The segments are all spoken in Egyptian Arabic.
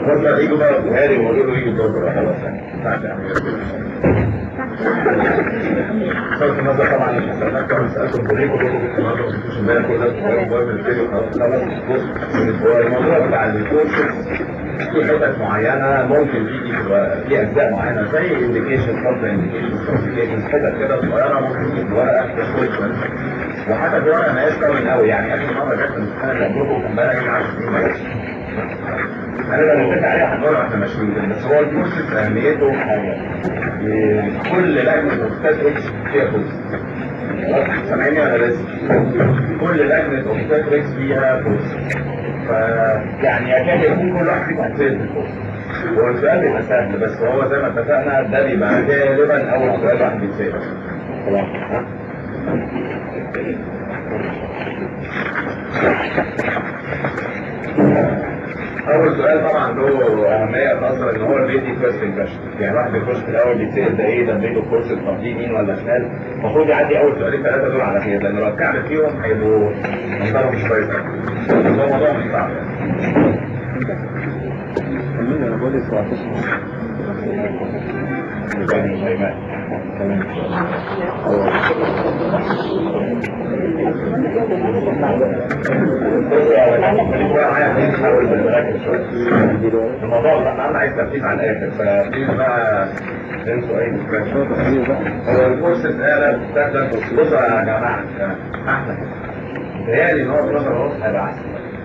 بكره يجوا بقى بوهاري ويقولوا له يجي بكره خلاص يعني ما ينفعش اعمل صرف النظر طبعا مش هسألك كم سألتم بوليكو بيقولوا كنت النهارده ما شفتوش امبارح كل ده صغير موبايل من الفيديو خلاص لا لا بص هو الموضوع بتاع الكورسز في حتت معينه ممكن تيجي في في اجزاء معينه زي انديكيشن كونتر انديكيشن كومبليكيشن حتت كده صغيره ممكن تيجي في ورقه كويس وحتى في ورقه ما هياش قوي قوي يعني اخر مره جت الامتحان اللي قبلكم كان بقى لي 10 سنين ما جاتش انا لو اتفق عليها هنقولها واحنا ماشيين بس هو الكورسز اهميته حاجه كل لجنه اوبستاتريكس فيها كورس سامعيني ولا لسه؟ كل لجنه اوبستاتريكس فيها كورس فيعني يكاد يكون كل واحد فيكم هيتسال في الكورس هو السؤال بيبقى سهل بس هو زي ما اتفقنا ده بيبقى غالبا اول سؤال واحد بيتسال خلاص ها؟ اول سؤال طبعا له اهميه خاصه ان هو البيتي كويستنج كويشن يعني واحد بيخش في الاول يتسال ده ايه ده بيته كورس طب دي يمين ولا شمال المفروض يعدي اول سؤالين ثلاثه دول على خير لان لو اتكعبل فيهم هيبقوا منظرهم مش كويس قوي بس هو موضوع مش صعب انا بقول لك 17 يعني شيماء الموضوع ده انا عايز تركيز على الاخر فبليز بقى تنسوا اي ديسكريبشن هو الكورس اتقال بتستخدم بصوا يا جماعه احلى متهيألي ان هو 12 ونص هيبقى احسن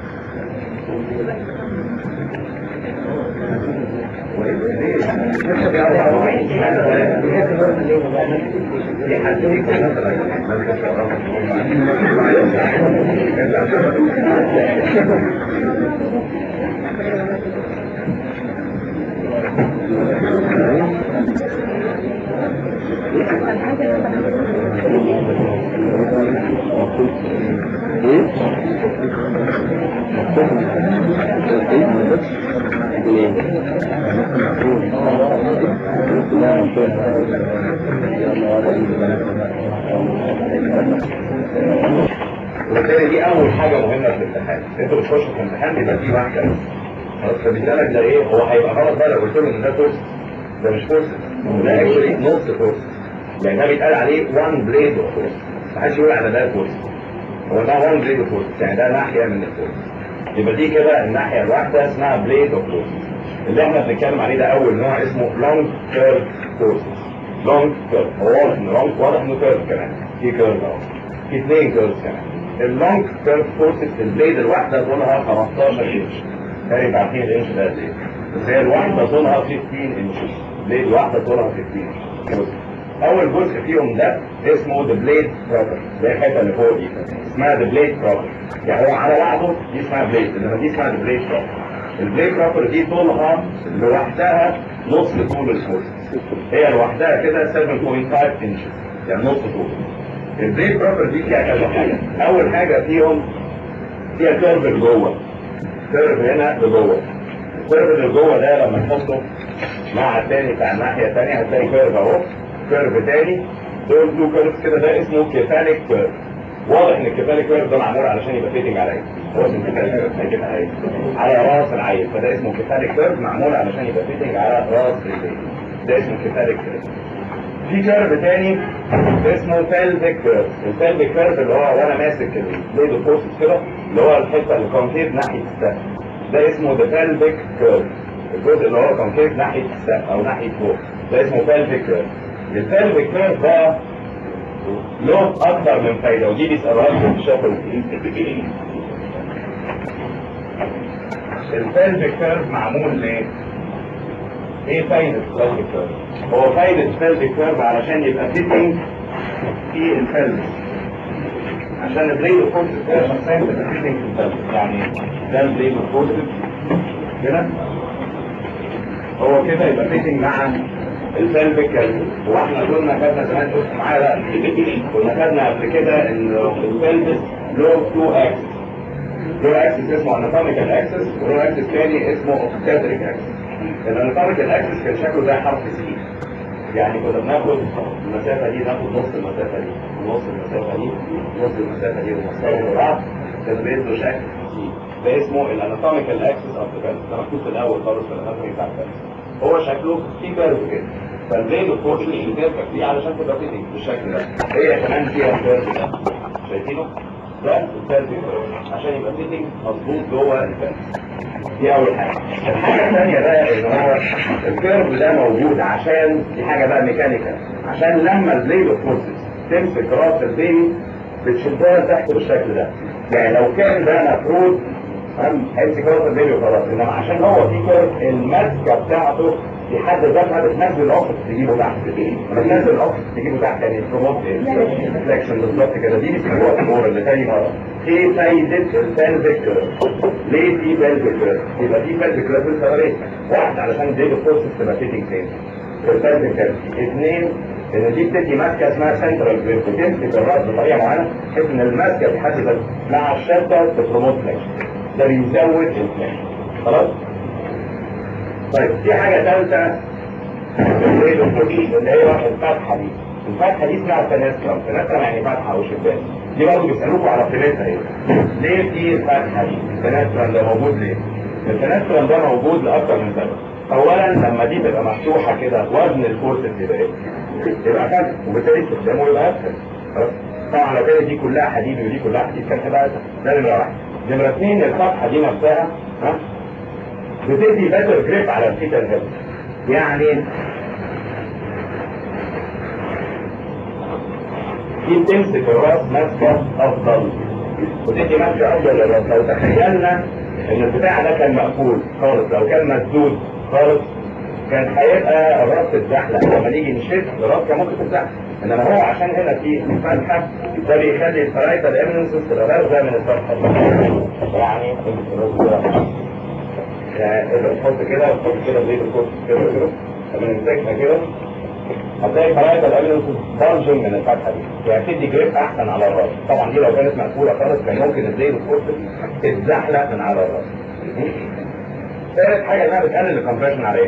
وبالتالي دي اول حاجه مهمه في الامتحان انتوا بتخشوا في الامتحان بيبقى فيه واحده بس خلاص فبيسالك ده ايه هو هيبقى غلط بقى لو قلت له ان ده كورس ده مش كورس ده اكشولي نص كورس يعني ده بيتقال عليه وان بليد اوف كورس ما حدش يقول على ده كورس هو ده وان بليد اوف كورس يعني ده ناحيه من الكورس يبقى دي كده الناحيه الواحده اسمها بليد اوف كورس اللي احنا بنتكلم عليه ده اول نوع اسمه لونج كيرف كورس لونج كيرف هو واضح ان لونج واضح انه كيرف كمان في كيرف اهو في اثنين كيرف كمان اللونج كيرف كورسز البليد الواحده طولها 15 انش كانوا عارفين الانش ده قد ايه بس هي الواحده طولها 15 انش بليد واحده طولها 15 انش اول جزء فيهم ده اسمه ذا بليد بروبر زي الحته اللي فوق دي اسمها ذا بليد بروبر يعني هو على بعضه دي اسمها بليد انما دي اسمها ذا بليد بروبر البليد بروبر دي طولها لوحدها نص طول الكورس هي لوحدها كده 7.5 انش يعني نص طول البليد بروبر دي فيها كذا حاجه اول حاجه فيهم فيها كيرف لجوه كيرف هنا لجوه الكيرف اللي جوه ده لما نحطه مع التاني بتاع الناحيه الثانيه هتلاقي كيرف اهو كيرف تاني دول تو كيرفز كده ده اسمه كيفاليك كيرف واضح ان الكيفاليك كيرف ده معمول علشان يبقى فيتنج على ايه؟ هو اسمه كيفاليك كيرف هيجيبها على ايه؟ على راس العيل فده اسمه كيفاليك كيرف معمول علشان يبقى فيتنج على راس العيل ده اسمه كيفاليك كيرف في كيرف تاني اسمه بيلفيك كيرف البيلفيك كيرف اللي هو وانا ماسك البليد بوست كده اللي هو الحته اللي كونكيف ناحيه السقف ده اسمه ذا بيلفيك كيرف الجزء اللي هو كونكيف ناحيه السقف او ناحيه فوق ده اسمه بيلفيك كيرف البيلفيك كيرف ده له اكثر من فايده ودي بيسالوها لكم في الشفوي البيلفيك كيرف معمول ليه؟ ايه فايدة البيلفيك كيرف؟ هو فايدة البيلفيك كيرف علشان يبقى فيتنج في البلفس عشان البليد الفورسز كده شخصيا تبقى فيتنج في البلفس يعني ده البليد الفورسز كده هو كده يبقى فيتنج مع البلفيك كيرف واحنا كنا خدنا زمان بص معايا بقى كنا خدنا قبل كده ان البلفس له تو اكسس له اكسس اسمه اناتوميكال اكسس وله اكسس تاني اسمه اوبستاتريك اكسس الاناتوميكال اكسس كان شكله زي حرف سي يعني كنا بناخد المسافة دي ناخد نص المسافة دي ونص المسافة دي نص المسافة دي ونوصلهم لبعض كان بيدوا شكل سي ده اسمه الاناتوميكال اكسس اوف ذا ده مكتوب في الاول خالص في الاناتومي بتاع الفالس هو شكله في كيرف كده فالبيض الفورشن اللي بتركب فيه علشان تبقى فيتنج بالشكل ده هي كمان فيها الكيرف ده شايفينه؟ ده الفالس كيرف عشان يبقى فيتنج مظبوط جوه الفالس دي اول حاجه الحاجه الثانيه بقى ان هو الكيرف ده موجود عشان دي حاجه بقى ميكانيكال عشان لما البليد اوف فورسز تمسك راس البيبي بتشدها تحت بالشكل ده يعني لو كان ده مفروض فاهم هيمسك راس البيبي وخلاص انما عشان هو في كيرف الماسكه بتاعته في حد ذاتها بتنزل الاوفيس تجيبه تحت لما تنزل الاوفيس تجيبه تحت يعني بروموت ريفلكشن بالظبط كده دي بيسموها الكوره اللي تاني مره ايه فايده البلفيك ليه في بلفيك يبقى في بلفيك لسببين واحد علشان الديجا بروسس تبقى فيتنج تاني البلفيك اثنين ان دي بتدي ماسكه اسمها سنترال جريب بتمسك الراس بطريقه معينه بحيث ان الماسكه في حد ذاتها مع الشده بتبروموت فليكشن ده بيزود الفليكشن خلاص طيب في حاجة ثالثة اللي هي الفتحة دي الفتحة دي اسمها فنسترم فنسترم يعني فتحة أو شباك دي برضه بيسألوكوا على قيمتها ايه ليه في الفتحة دي الفنسترم ده موجود ليه الفنسترم ده موجود لأكثر من سبب أولا لما دي تبقى مفتوحة كده وزن الفورس يبقى ايه؟ يبقى فتح وبالتالي استخدامه يبقى أسهل خلاص طبعا لو كانت دي كلها حديد ودي كلها حديد كانت هتبقى أسهل ده نمرة واحد نمرة اثنين الفتحة دي نفسها ها بتدي باتر جريب على الفيتال هيد يعني دي بتمسك الراس ماسكه افضل وتدي ماسكه افضل للراس لو تخيلنا ان البتاع ده كان مقفول خالص لو كان مسدود خالص كان هيبقى الراس اتزحلق لما نيجي نشد الراس كان ممكن تتزحلق انما هو عشان هنا في فتحه ده بيخلي الفرايتال امنسز تبقى بارزه من الفتحه دي يعني يعني تحط كده وتحط كده زي الكوست كده كده لما نمسكها كده هتلاقي خلايا الالينس بارجن من الفتحه دي يعني تدي جريب احسن على الراس طبعا دي لو كانت مقفوله خالص كان ممكن الزي الكوست تتزحلق من على الراس ثالث حاجه انها بتقلل الكمبريشن على ايه؟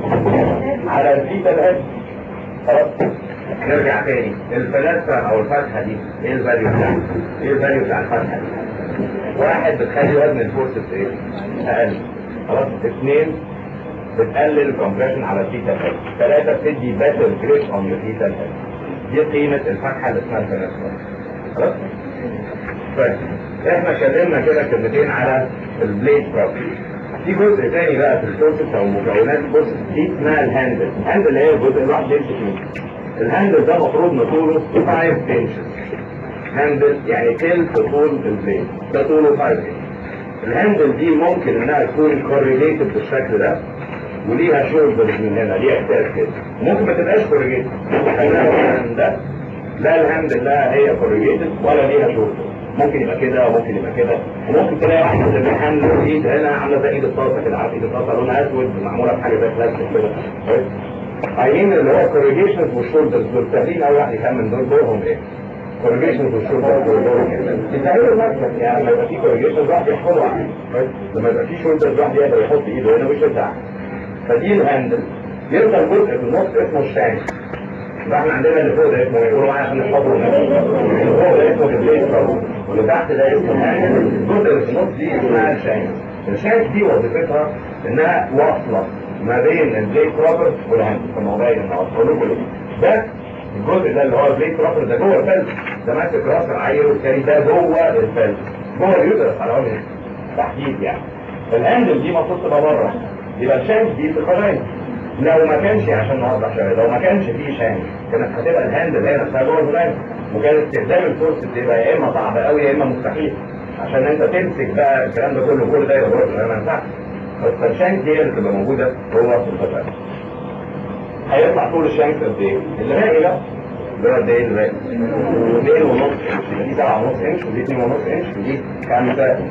على الفيتال هيد خلاص نرجع تاني الفلاسفه او الفتحه دي ايه الفاليو بتاعها؟ ايه الفاليو بتاع الفتحه دي؟ واحد بتخلي وزن الفورسز ايه؟ اقل خلاص اثنين بتقلل الكمبريشن على الفيتال هيد ثلاثة بتدي باتر جريب اون الفيتال هيد دي قيمة الفتحة اللي اسمها الفنسفر خلاص طيب احنا اتكلمنا كده كلمتين على البليد بروبرتي في جزء تاني بقى في الكورسس او مكونات الكورسس دي اسمها الهاندل الهاندل اللي هي الجزء اللي الواحد يمسك منه الهاندل ده المفروض نطوله 5 انشز هاندل يعني تلت طول البليد ده طوله 5 انشز الهاندل دي ممكن انها تكون كوريليتد بالشكل ده وليها شولدرز من هنا ليها احساس كده ممكن ما تبقاش كوريليتد ده لا الهاندل لا هي كوريليتد ولا ليها شولدر ممكن يبقى كده وممكن يبقى كده وممكن تلاقي واحد من الهاندل ايد هنا عامله زي ايد الطاسه كده عارف ايد الطاسه لونها اسود معموله بحاجه زي بلاستيك كده عايزين اللي هو كوريليشنز والشولدرز دول سهلين قوي واحد يخمن دول دورهم ايه كورجيشنز والشولدر يسهلوا المكتب يعني لما يبقى في كورجيشنز واحد يحفظه واحد لما يبقى في شولدرز واحد يقدر يحط ايده هنا ويشدها فدي الهاندل يفضل جزء في النص اسمه الشانك يبقى احنا عندنا اللي فوق ده اسمه ايه؟ قولوا معايا عشان نحفظه اللي فوق ده اسمه البليد واللي تحت ده اسمه الهاندل الجزء اللي في النص دي اسمها الشانك الشانك دي وظيفتها انها واصله ما بين البليد بروبر والهاندل في الموضوع اللي انا هقوله لكم ده الجزء ده اللي هو البليت رابر ده جوه الفلس ده ماسك راس العيل والتاني ده جوه الفلس جوه اليوترس على وجه تحديد يعني الهاندل دي المفروض تبقى بره يبقى الشانك دي في الخلايا لو ما كانش عشان نوضح شويه لو ما كانش فيه شانك كانت هتبقى الهاندل هي نفسها جوه الخلايا وكان استخدام الفورس بتبقى يا اما صعب قوي يا اما مستحيل عشان انت تمسك بقى الكلام ده كله كل ده يبقى جوه الخلايا ما ينفعش بس الشانك دي اللي تبقى موجوده جوه في الخلايا هيطلع طول الشمس قد ايه؟ اللي باقي بقى اللي هو قد ايه اللي باقي؟ 2 ونص انش دي 7 ونص انش ودي 2 ونص انش ودي 5 انش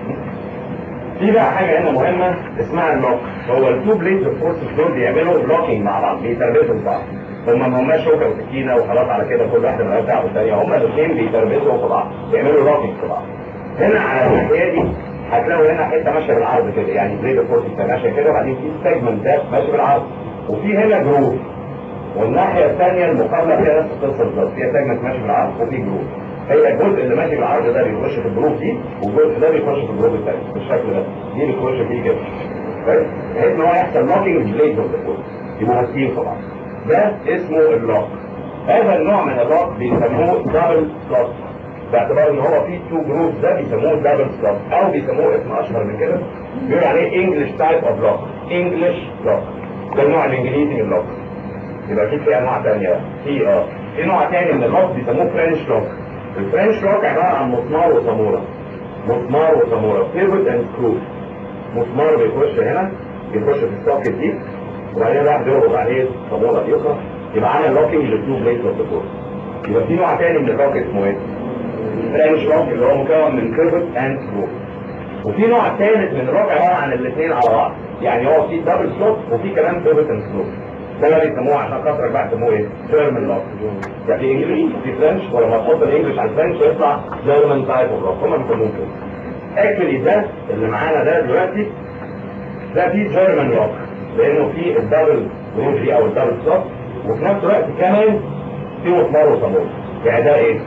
في بقى حاجة هنا مهمة اسمها اللوك هو التو بليدز اوف فورسز دول بيعملوا لوكينج مع بعض بيتربطوا ببعض هما ما هماش شوكة وسكينة وخلاص على كده كل واحدة من بتاع والثانية هما الاثنين بيتربطوا في بعض بيعملوا لوكينج في بعض هنا على الناحية دي هتلاقوا هنا حتة ماشية بالعرض كده يعني بليد اوف فورسز ماشية كده وبعدين في سيجمنتات ماشية بالعرض وفي هنا جروف والناحية الثانية المقابلة فيها نفس القصة بالظبط فيها سيجمنت ماشي بالعرض وفي جروف هي الجزء اللي ماشي بالعرض ده بيخش في الجروب دي والجزء ده بيخش في الجروب الثاني بالشكل ده دي بتخش فيه كده كويس بحيث ان هو يحصل لوكينج بليد اوف ذا فوت يبقوا ماسكين طبعا ده اسمه اللوك هذا النوع من اللوك بيسموه دبل سلوت باعتبار ان هو فيه تو جروبس ده بيسموه دبل سلوت او بيسموه اسم اشهر من كده بيقول عليه انجلش تايب اوف لوك انجلش لوك ده النوع الانجليزي من اللوك يبقى اكيد في انواع ثانيه في اه في نوع ثاني من اللوك بيسموه فرنش لوك الفرنش لوك عباره عن مسمار وصاموره مسمار وصاموره بيفوت اند سكرو مسمار بيخش هنا بيخش في السوكت دي وبعدين راح بيربط عليه صاموره اليسرى يبقى عامل لوكينج للتو بليتس اوف ذا يبقى في نوع ثاني من اللوك اسمه ايه؟ فرنش لوك اللي هو مكون من بيفوت اند سكرو وفي نوع ثالث من الروك عباره عن الاثنين على بعض يعني هو في دبل سلوت وفي كمان بيفوت اند سكرو ده بقى بيسموه عشان خاطرك بقى بيسموه ايه؟ جيرمان لوك يعني في انجلش في فرنش ولما تحط الانجلش على الفرنش يطلع جيرمان تايب اوف لوك هم بيسموه كده اكشلي ده اللي معانا ده دلوقتي ده فيه جيرمان لوك لانه فيه الدبل جروب دي او الدبل سلوت وفي نفس الوقت كمان في مسمار وصامول يعني ده ايه؟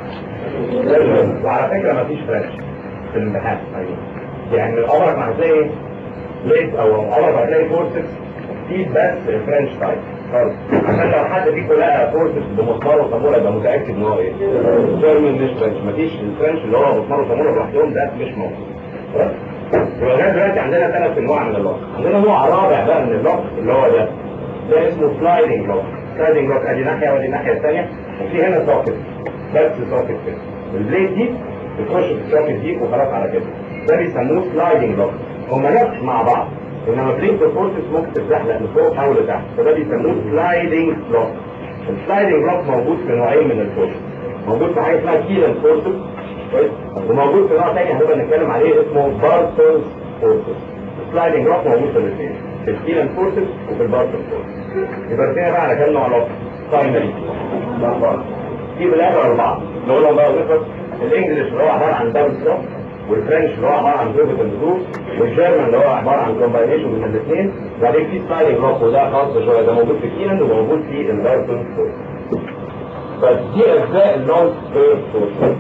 جيرمان وعلى فكره ما فيش فرنش في الامتحان يعني من عمرك ما هتلاقي ليت او عمرك ما هتلاقي فورسز في بس فرنش تايب خالص عشان لو حد فيكم لقى فورسز بمسمار وصاموله يبقى متاكد ان هو ايه؟ جيرمان مش فرنش مفيش الفرنش اللي هو مسمار وصاموله لوحدهم ده مش موجود خلاص؟ يبقى لغايه دلوقتي عندنا ثلاث انواع من اللوك عندنا نوع رابع بقى من اللوك اللي هو ده ده اسمه سلايدنج لوك سلايدنج لوك ادي ناحيه وادي الناحيه الثانيه وفي هنا سوكت بس سوكت كده البليد دي بتخش في السوكت دي وخلاص على كده ده بيسموه سلايدنج لوك هما نفس مع بعض انما بريك فورسز ممكن تتزحلق لفوق او لتحت فده بيسموه سلايدنج لوك السلايدنج لوك موجود في نوعين من الفورسز موجود في حاجه اسمها كيلن فورسز كويس وموجود في نوع تاني هنبقى نتكلم عليه اسمه بارسونز فورسز السلايدنج لوك موجود في الاثنين في الكيلن فورسز وفي البارسونز فورسز يبقى رسينا بقى على كام نوع لوك برايمري في بالاخر اربعه نقولهم بقى ونخلص الانجليش اللي هو عباره عن دبل سلوك والفرنش اللي هو عباره عن بيفوت اند جروب والجيرمان اللي هو عباره عن كومباينيشن من الاثنين وبعدين في سلايدنج لوك وده خاص شويه ده موجود في كيلن وموجود في البارسون فورس بس دي اجزاء اللونج بيرف فورس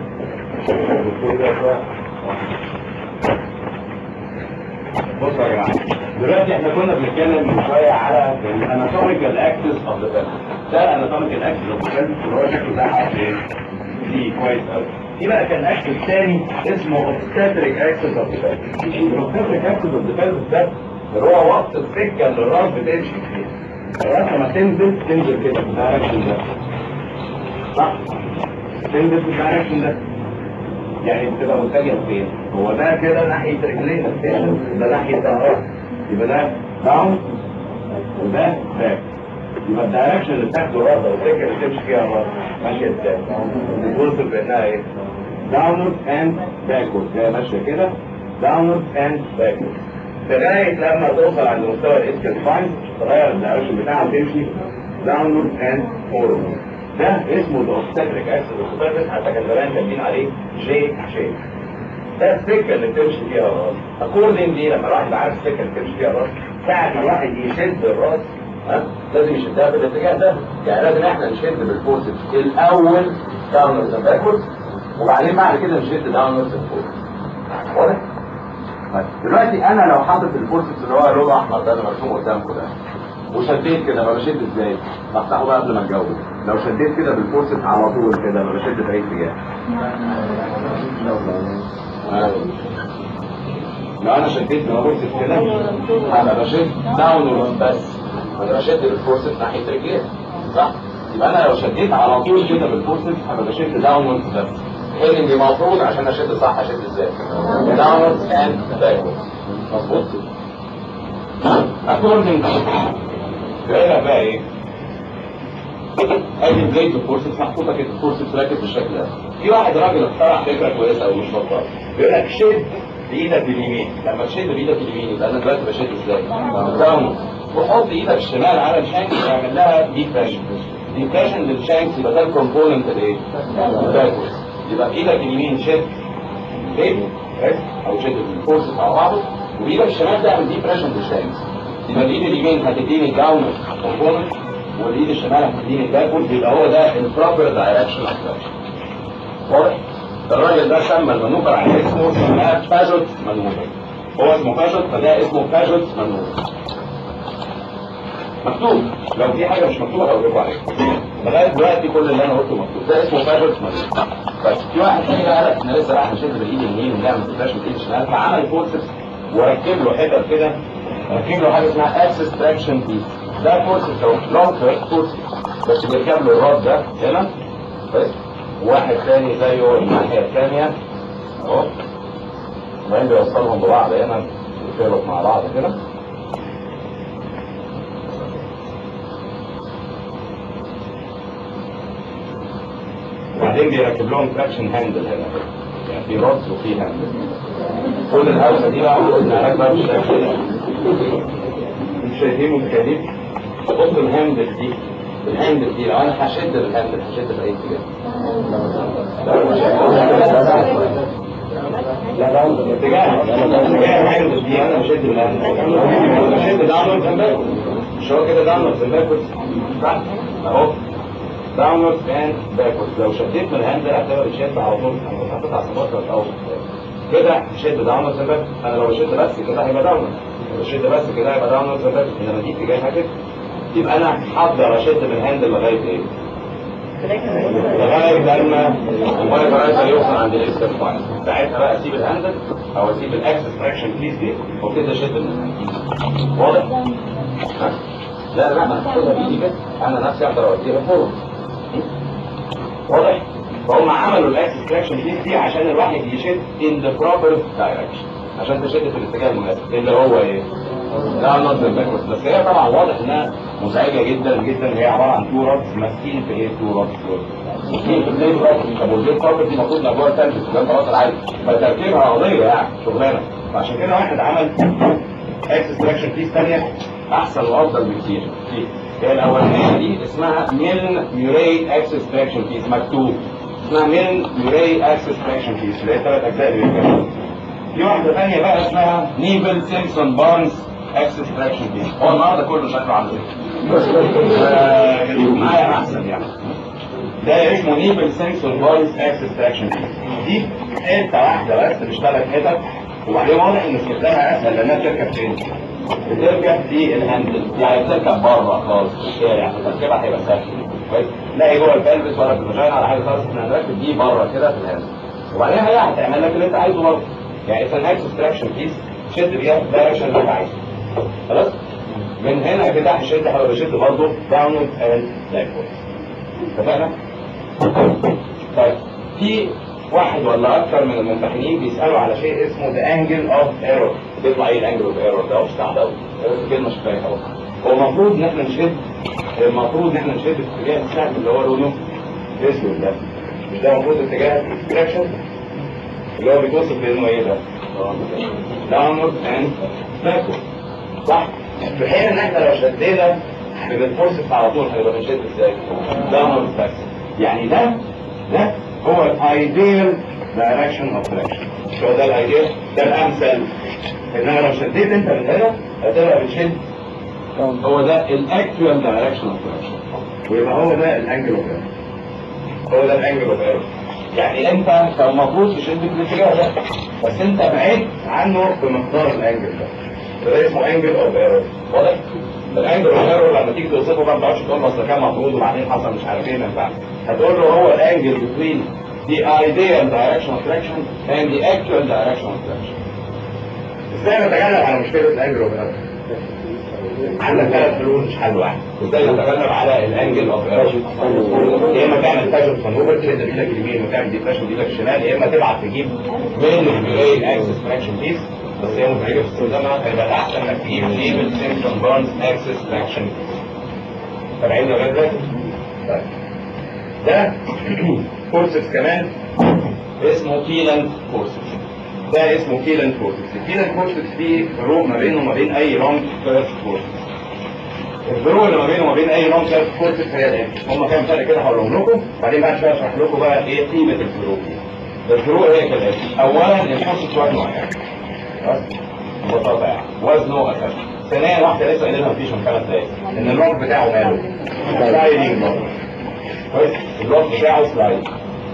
بصوا يا جماعه دلوقتي احنا كنا بنتكلم من شويه على الاناتوميكال اكسس اوف ذا بيرف ده الاناتوميكال اكسس اوف ذا بيرف اللي هو شكله ده حرف ايه؟ دي كويس قوي في بقى كان اكسس ثاني اسمه اوبستاتريك اكسس اوف ذا بيرف الاوبستاتريك اكسس اوف ذا بيرف ده اللي هو وسط السكه اللي الراس بتمشي فيها الراس لما تنزل تنزل كده في الدايركشن ده صح تنزل في الدايركشن ده يعني بتبقى متجه فين؟ هو ده كده ناحية رجلينا ده ناحية الراس يبقى ده داون وده باك يبقى الدايركشن اللي بتاخده الراس او السكه اللي تمشي فيها الراس ماشية ازاي؟ توصل بانها ايه؟ داونورد اند باكورد هي ماشية كده داونورد اند باكورد لغاية لما توصل عند مستوى الاسكال فاين تغير الدايركشن بتاعها وتمشي داونورد اند فورورد ده اسمه الاوبستاتريك اكسس الاوبستاتريك حتى كان زمان كاتبين عليه جي شيب ده السكه اللي بتمشي فيها الراس اكوردنج دي لما الواحد عارف السكه اللي بتمشي فيها الراس ساعه ما الواحد يشد الراس ها لازم يشدها في الاتجاه ده يعني لازم احنا نشد بالفورسز الاول داونورز اند باكوردز وبعدين بعد كده نشد داونورز اند فورورد واضح؟ طيب دلوقتي انا لو حاطط الفورسز اللي هو اللون الاحمر ده اللي مرسوم قدامكم ده وشديت كده ما بشد ازاي؟ بفتحه بقى قبل ما اتجوز لو شديت كده بالفورسز على طول كده ما بشد في اي اتجاه لو انا شديت بالفورسز كده انا بشد داون بس انا بشد بالفورسز ناحيه رجلي صح؟ يبقى انا لو شديت على طول كده بالفورسز انا بشد داون بس حين اللي المفروض عشان اشد صح اشد ازاي؟ داون اند باكورد مظبوط؟ اكوردنج بقى بقى ايه؟ ادي البليد الفورسز محطوطه كده الفورسز راكب بالشكل ده في واحد راجل اخترع فكره كويسه او مش بطال بيقول لك شد بايدك اليمين لما تشد بايدك اليمين يبقى انا دلوقتي بشد ازاي؟ داون وحط ايدك الشمال على الشانكس يعمل لها ديبريشن ديبريشن للشانكس يبقى ده الكومبوننت الايه؟ الباكورد يبقى بايدك اليمين شد ليه؟ او شد الفورسز على بعضه وبايدك الشمال تعمل ديبريشن للشانكس يبقى الايد اليمين هتديني داون كومبوننت والايد الشمال هتديني باكورد يبقى هو ده البروبر دايركشن اوف واضح؟ الراجل ده سمى المانوفر على اسمه سماه باجوت مانوفر هو اسمه باجوت فده اسمه باجوت مانوفر مكتوب لو في حاجه مش مكتوبه هقول لكم عليها لغايه دلوقتي كل اللي انا قلته مكتوب ده اسمه باجوت مانوفر بس في واحد تاني بقى قال لك احنا لسه رايح نشد بالايد اليمين ونعمل سبلاش بالايد الشمال فعمل فورسز وركب له حتت كده ركب له حاجه اسمها اكسس تراكشن بيس ده فورسز او لونج فورسز بس بيركب له الراد ده هنا بس واحد تاني زيه الناحيه الثانيه اهو وبعدين بيوصلهم ببعض هنا يقفلوا مع بعض كده وبعدين بيركب لهم تراكشن هاندل هنا يعني في رادز وفي هاندل كل الهوسه دي بقى قلنا لك بقى مش شايفين مش شايفين متخيلين بص الهاندل دي الهاندل دي لو انا هشد الهاندل هشد في اي اتجاه اتجاه اتجاه الهاندل دي انا بشد الهاندل بشد داونورد اند باكورد مش هو كده داونورد اند باكورد صح اهو داونورد اند باكورد لو شديت من الهاندل هتبقى بتشد على طول انا حطيت على السماط الاول كده شد داونورد اند باكورد انا لو بشد بس كده هيبقى داونورد لو بشد بس كده هيبقى داونورد اند باكورد انما دي اتجاهها كده يبقى انا هقدر اشد من الهاندل لغايه ايه؟ لغايه لما المايك رايزر يوصل عند الاكسس بوينت ساعتها بقى اسيب الهاندل او اسيب الاكسس تراكشن بيس دي وابتدي اشد من الهاندل واضح؟ ها؟ لا لا انا هاخدها بايدي كده انا نفسي اقدر اوديها فورورد واضح؟ فهم عملوا الاكسس تراكشن بيس دي عشان الواحد يشد in the proper direction عشان تشد في الاتجاه المناسب اللي هو ايه؟ لا نظر باكورد بس هي طبعا واضح انها مزعجه جدا جدا هي عباره عن تو رابس ماسكين في ايه تو رابس ماسكين في البليد بروبرتي طب والبليد بروبرتي المفروض انها جوه التلفز وده انت واصل عادي فتركيبها قضيه يعني شغلانه فعشان كده واحد عمل اكسس تراكشن بيس ثانيه احسن وافضل بكتير فيه. هي الاولانيه دي اسمها ميلن ميوري اكسس تراكشن بيس مكتوب اسمها ميلن ميوري اكسس تراكشن بيس اللي هي ثلاث اجزاء اللي بيتكلموا في واحده ثانيه بقى اسمها نيفل سيمسون بارنز اكسس تراكشن بيس هو النهارده كله شكله عامل ايه معايا احسن يعني ده اسمه نيفل سيمسون بارنز اكسس تراكشن بيس دي حته واحده بس مش ثلاث حتت وبعدين واضح ان استخدامها اسهل لانها بتركب فين؟ بتركب في الهاندل يعني بتركب بره خالص في الشارع تركيبها هيبقى سهل كويس تلاقي جوه البلبس ولا في الفاجينا على حاجه خالص احنا هنركب دي بره كده في الهاندل وبعدين هي هتعمل لك اللي انت عايزه برضه يعني اذا الاكسس تراكشن بيس شد بيها في الدايركشن اللي انت عايزه خلاص من هنا كده هشد هبقى بشد برضه داونورد اند باكورد اتفقنا؟ طيب في واحد ولا اكثر من الممتحنين بيسالوا على شيء اسمه ذا انجل اوف ايرور بيطلع ايه الانجل اوف ايرور ده مش صعب قوي كلمه مش فاهم قوي هو المفروض ان احنا نشد المفروض ان احنا نشد في اتجاه السهم اللي هو لونه اسود ده مش ده المفروض اتجاه الاكستراكشن اللي هو بيتوصف بانه ايه ده؟ داونورد اند باكورد صح؟ في حين ان احنا لو شدينا بنفورسف على طول هنبقى بنشد ازاي؟ داونورد باكورد يعني ده ده هو الايديال دايركشن اوف تراكشن مش هو ده الايديال ده الامثل انما لو شديت انت من هنا هتبقى بتشد هو ده الاكتوال دايركشن اوف تراكشن ويبقى هو ده الانجل اوف هو ده الانجل اوف يعني انت كان المفروض تشد في الاتجاه ده بس انت بعدت عنه بمقدار الانجل ده ده اسمه انجل اوف ايرور واضح؟ الانجل اوف ايرور لما تيجي توصفه بقى ما تقعدش تقول له اصل كان مفروض وبعدين حصل مش عارف ايه ما ينفعش هتقول له هو الانجل between the ideal direction of traction and the actual direction of traction ازاي نتغلب على مشكله الانجل اوف ايرور؟ عندك ثلاث حلول مش حل واحد ازاي نتغلب على الانجل اوف ايرور يا اما تعمل تاجر مانوفر تشد بايدك اليمين وتعمل ديفليكشن بايدك الشمال يا اما تبعت تجيب من البلاي الاكسس تراكشن بيس بس هي مزعجه في استخدامها هيبقى الاحسن انك تجيب ليبل سيمبسون بارنز اكسس تراكشن سامعين لغايه دلوقتي؟ طيب ده كورسكس كمان اسمه كيلان كورسكس ده اسمه كيلان كورسكس الكيلان كورسكس فيه فروق ما بينه وما بين اي لونج كيرف كورسكس الفروق اللي ما بينه وما بين اي لونج كيرف كورسكس هي الاتي هم كام فرق كده هقولهم لكم بعدين بعد شويه اشرح لكم بقى ايه قيمه الفروق دي الفروق هي كالاتي اولا الكورسكس وزنه يعني خلاص ببساطه يعني وزنه اخف ثانيا واحده لسه قايلينها مفيش من خمس دقايق ان اللونج بتاعه ماله سلايدنج لونج كويس اللونج بتاعه سلايدنج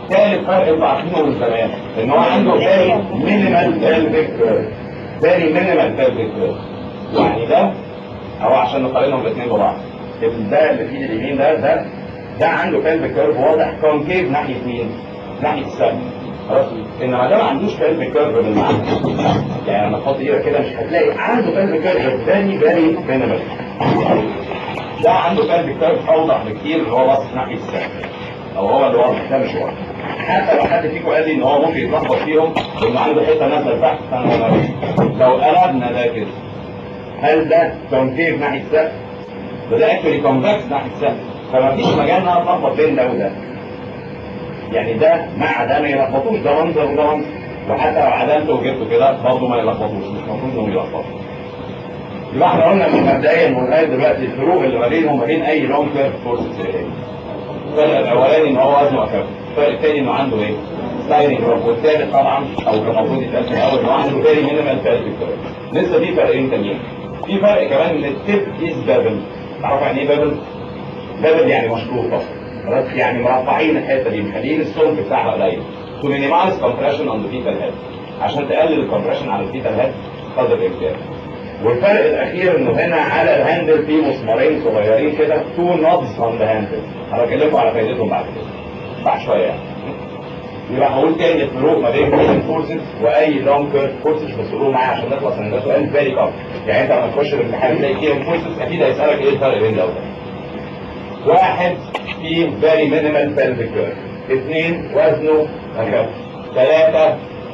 ثالث فرق انتوا عارفينه من زمان ان هو عنده فيري مينيمال بيلفيك كيرف فيري مينيمال بيلفيك كيرف يعني ده اهو عشان نقارنهم الاثنين ببعض ده اللي في ايد اليمين ده ده ده عنده بيلفيك كيرف واضح كونكيف ناحيه مين؟ ناحيه السقف خلاص انما ده ما عندوش بيلفيك كيرف بالمعنى يعني لما تحط ايدك كده مش هتلاقي عنده بيلفيك كيرف فيري فيري مينيمال ده عنده بيلفيك كيرف اوضح بكتير اللي هو باصص ناحيه السقف او هو اللي واضح ده مش واضح حتى لو حد فيكم قال لي ان هو ممكن يتلخبط فيهم لانه عنده حته نازله لتحت فانا لو قلبنا ده كده هل ده كونكيف ناحيه السقف؟ وده اكشولي كونفكس ناحيه السقف فما فيش مجال ان انا اتلخبط بين ده وده يعني ده مع ده ما يلخبطوش ده منظر وده منظر وحتى لو عدلته وجبته كده برضه ما يلخبطوش مش المفروض انهم يلخبطوا يبقى احنا قلنا من مبدئيا ولغايه دلوقتي الفروق اللي ما بينهم وما بين اي لونج كيرف فورسز ايه الفرق الاولاني ان هو وزنه اخف الفرق الثاني انه عنده ايه سلايدنج روب والثالث طبعا او كان المفروض يتقال في الاول انه عنده فيري مينيمال ثالث لسه في فرقين تانيين في فرق كمان ان التيب از بابل تعرف يعني ايه بابل؟ بابل يعني مشروط اصلا خلاص يعني مربعين الحته دي مخلين السمك بتاعها قليل تو مينيمايز كومبريشن اون ذا فيتال هيد عشان تقلل الكومبريشن على الفيتال هيد قدر الامكان والفرق الاخير انه هنا على الهاندل في مسمارين صغيرين كده تو نوبز اون ذا هاندل هبكلمكم على فايدتهم بعد كده بعد شويه يعني يبقى هقول تاني الفروق ما بين كل فورسز واي لونج كيرف فورسز بس قولوا معايا عشان نخلص من ده سؤال فيري كاب يعني انت لما تخش الامتحان تلاقي كده فورسز اكيد هيسالك ايه الفرق بين ده وده واحد في فيري مينيمال بيلفيك كيرف اثنين وزنه اخف ثلاثة